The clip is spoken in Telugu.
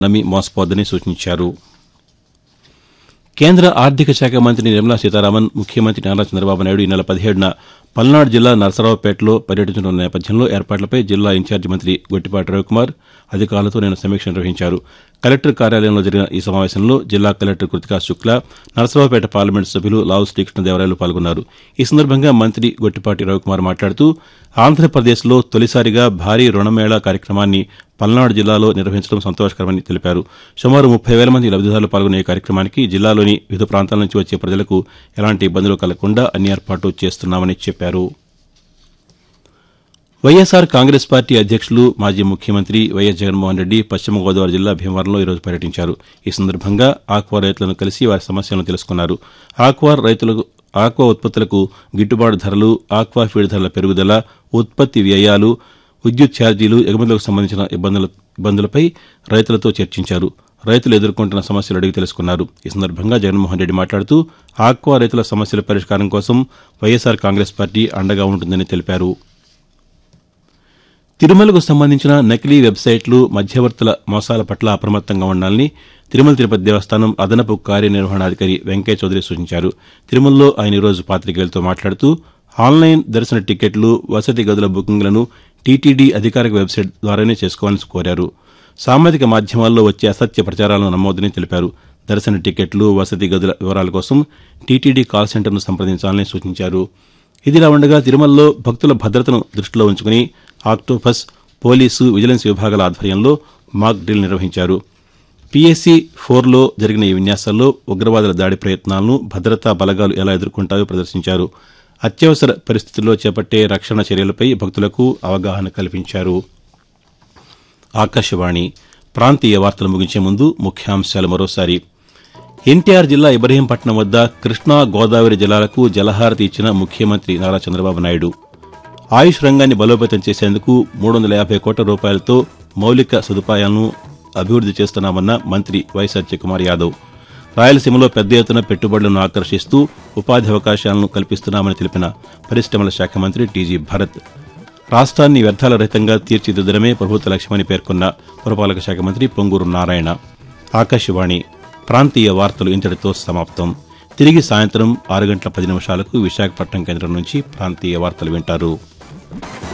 నమ్మి మోసపోవద్దని సూచించారు కేంద్ర ఆర్థిక శాఖ మంత్రి నిర్మలా సీతారామన్ ముఖ్యమంత్రి నారా చంద్రబాబు నాయుడు ఈ నెల పదిహేడున పల్నాడు జిల్లా నరసరావుపేటలో పర్యటించనున్న నేపథ్యంలో ఏర్పాట్లపై జిల్లా ఇన్ఛార్జి మంత్రి గొట్టిపాటి రవికుమార్ అధికారులతో నిన్న సమీక్ష నిర్వహించారు కలెక్టర్ కార్యాలయంలో జరిగిన ఈ సమావేశంలో జిల్లా కలెక్టర్ కృతికా శుక్లా నరసరావుపేట పార్లమెంటు సభ్యులు లావు శ్రీకృష్ణదేవరాయలు పాల్గొన్నారు ఈ సందర్భంగా మంత్రి గొట్టిపాటి రవికుమార్ మాట్లాడుతూ ఆంధ్రప్రదేశ్లో తొలిసారిగా భారీ రుణమేళా కార్యక్రమాన్ని పల్నాడు జిల్లాలో నిర్వహించడం సంతోషకరమని తెలిపారు సుమారు ముప్పై వేల మంది లబ్దిదారులు పాల్గొనే ఈ కార్యక్రమానికి జిల్లాలోని వివిధ ప్రాంతాల నుంచి వచ్చే ప్రజలకు ఎలాంటి ఇబ్బందులు కలగకుండా అన్ని ఏర్పాట్లు చేస్తున్నామని చెప్పారు వైఎస్సార్ కాంగ్రెస్ పార్టీ అధ్యక్షులు మాజీ ముఖ్యమంత్రి వైఎస్ జగన్మోహన్ రెడ్డి పశ్చిమ గోదావరి జిల్లా భీమవరంలో ఈరోజు పర్యటించారు ఈ సందర్భంగా ఆక్వా రైతులను కలిసి వారి సమస్యలను తెలుసుకున్నారు ఆక్వా రైతులకు ఆక్వా ఉత్పత్తులకు గిట్టుబాటు ధరలు ఆక్వా ఫీడ్ ధరల పెరుగుదల ఉత్పత్తి వ్యయాలు విద్యుత్ ఛార్జీలు ఎగుమతులకు సంబంధించిన ఇబ్బందుల ఇబ్బందులపై రైతులతో చర్చించారు రైతులు ఎదుర్కొంటున్న సమస్యలు అడిగి తెలుసుకున్నారు ఈ సందర్భంగా జగన్మోహన్ రెడ్డి మాట్లాడుతూ ఆక్వా రైతుల సమస్యల పరిష్కారం కోసం వైఎస్సార్ కాంగ్రెస్ పార్టీ అండగా ఉంటుందని తెలిపారు తిరుమలకు సంబంధించిన నకిలీ వెబ్సైట్లు మధ్యవర్తుల మోసాల పట్ల అప్రమత్తంగా ఉండాలని తిరుమల తిరుపతి దేవస్థానం అదనపు కార్యనిర్వహణాధికారి వెంకయ్య చౌదరి సూచించారు తిరుమలలో ఆయన ఈరోజు పాతికేయులతో మాట్లాడుతూ ఆన్లైన్ దర్శన టికెట్లు వసతి గదుల బుకింగ్లను టీటీడీ అధికారిక వెబ్సైట్ ద్వారానే చేసుకోవాలని కోరారు సామాజిక మాధ్యమాల్లో వచ్చే అసత్య ప్రచారాలను నమ్మొద్దని తెలిపారు దర్శన టికెట్లు వసతి గదుల వివరాల కోసం టీటీడీ కాల్ సెంటర్ను సంప్రదించాలని సూచించారు ఇదిలా ఉండగా తిరుమలలో భక్తుల భద్రతను దృష్టిలో ఉంచుకుని ఆక్టోపస్ పోలీసు విజిలెన్స్ విభాగాల ఆధ్వర్యంలో మాక్ డ్రిల్ నిర్వహించారు పీఎస్సీ ఫోర్లో జరిగిన ఈ విన్యాసాల్లో ఉగ్రవాదుల దాడి ప్రయత్నాలను భద్రతా బలగాలు ఎలా ఎదుర్కొంటాయో ప్రదర్శించారు అత్యవసర పరిస్థితుల్లో చేపట్టే రక్షణ చర్యలపై భక్తులకు అవగాహన కల్పించారు ఆకాశవాణి ప్రాంతీయ వార్తలు ముగించే ముందు ముఖ్యాంశాలు మరోసారి ఎన్టీఆర్ జిల్లా ఇబ్రహీంపట్నం వద్ద కృష్ణా గోదావరి జలాలకు జలహారతి ఇచ్చిన ముఖ్యమంత్రి నారా చంద్రబాబు నాయుడు ఆయుష్ రంగాన్ని బలోపేతం చేసేందుకు మూడు వందల యాభై కోట్ల రూపాయలతో మౌలిక సదుపాయాలను అభివృద్ది చేస్తున్నామన్న మంత్రి వై సత్యకుమార్ యాదవ్ రాయలసీమలో పెద్ద ఎత్తున పెట్టుబడులను ఆకర్షిస్తూ ఉపాధి అవకాశాలను కల్పిస్తున్నామని తెలిపిన పరిశ్రమల శాఖ మంత్రి టీజీ భరత్ రాష్ట్రాన్ని వ్యర్థాల రహితంగా తీర్చిదిద్దడమే ప్రభుత్వ లక్ష్యమని పేర్కొన్న పురపాలక శాఖ మంత్రి పొంగూరు నారాయణ ఆకాశవాణి ప్రాంతీయ వార్తలు ఇంతటితో సమాప్తం తిరిగి సాయంత్రం ఆరు గంటల పది నిమిషాలకు విశాఖపట్నం కేంద్రం నుంచి ప్రాంతీయ వార్తలు వింటారు